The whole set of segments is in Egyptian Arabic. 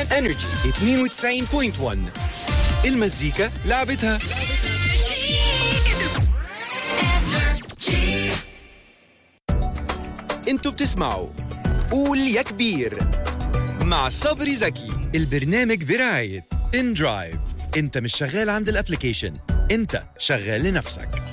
انرجي 92.1 المزيكا لعبتها انتوا بتسمعوا قول يا كبير مع صبري زكي البرنامج برعاية ان درايف انت مش شغال عند الابليكيشن انت شغال لنفسك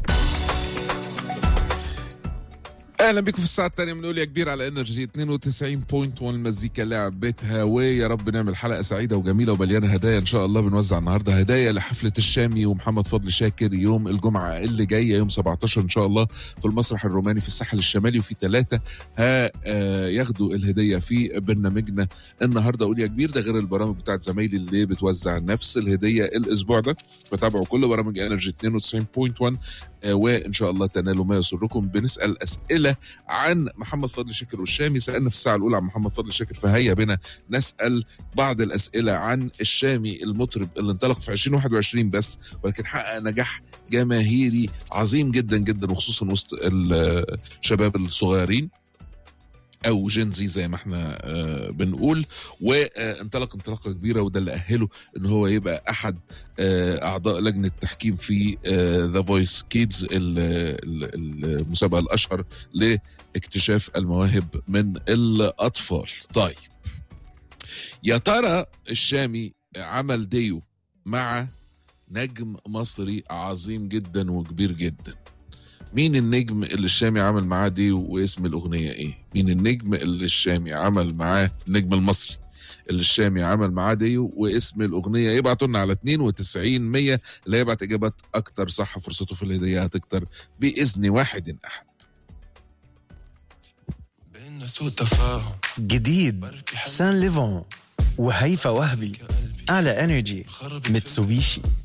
اهلا بكم في الساعه الثانيه بنقول يا كبير على انرجي 92.1 المزيكا لعبتها ويا رب نعمل حلقه سعيده وجميله ومليانه هدايا ان شاء الله بنوزع النهارده هدايا لحفله الشامي ومحمد فضل شاكر يوم الجمعه اللي جايه يوم 17 ان شاء الله في المسرح الروماني في الساحل الشمالي وفي ثلاثه ها آه، ياخدوا الهديه في برنامجنا النهارده قول يا كبير ده غير البرامج بتاعت زمايلي اللي بتوزع نفس الهديه الاسبوع ده فتابعوا كل برامج انرجي 92.1 آه، وان شاء الله تنالوا ما يسركم بنسال اسئله عن محمد فضل شاكر والشامي سالنا في الساعه الاولى عن محمد فضل شاكر فهيا بنا نسال بعض الاسئله عن الشامي المطرب اللي انطلق في 2021 بس ولكن حقق نجاح جماهيري عظيم جدا جدا وخصوصا وسط الشباب الصغيرين او جنزي زي ما احنا آه، بنقول وانطلق انطلاقه كبيره وده اللي اهله ان هو يبقى احد آه، اعضاء لجنه التحكيم في ذا فويس كيدز المسابقه الاشهر لاكتشاف المواهب من الاطفال طيب يا ترى الشامي عمل ديو مع نجم مصري عظيم جدا وكبير جدا مين النجم اللي الشامي عمل معاه دي واسم الاغنيه ايه مين النجم اللي الشامي عمل معاه النجم المصري اللي الشامي عمل معاه دي واسم الاغنيه يبعتوا لنا على 92 100 اللي هيبعت اجابات اكتر صح فرصته في الهديه هتكتر باذن واحد احد بينا سوء تفاهم جديد سان ليفون وهيفا وهبي على انرجي ميتسوبيشي